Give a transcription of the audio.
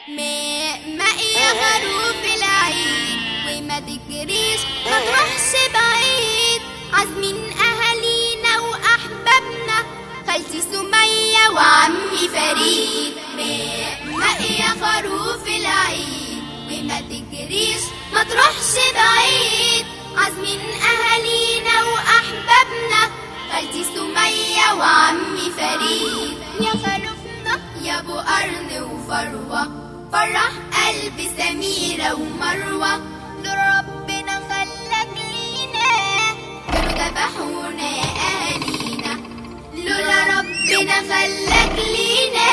ماء ماء يا خروف العيد وما تجريش ما تروحش بعيد عازمين اهالينا واحبابنا خالتي سمية وعمي فريد ماء ماء يا خروف العيد وما تجريش ما تروحش بعيد عازمين اهالينا واحبابنا خالتي سمية وعمي فريد يا خروفنا يا ابو قرن وفروة فرح قلب سميرة ومروة دول ربنا خلك لينا كانوا ذبحونا يا اهالينا لولا ربنا خلك لينا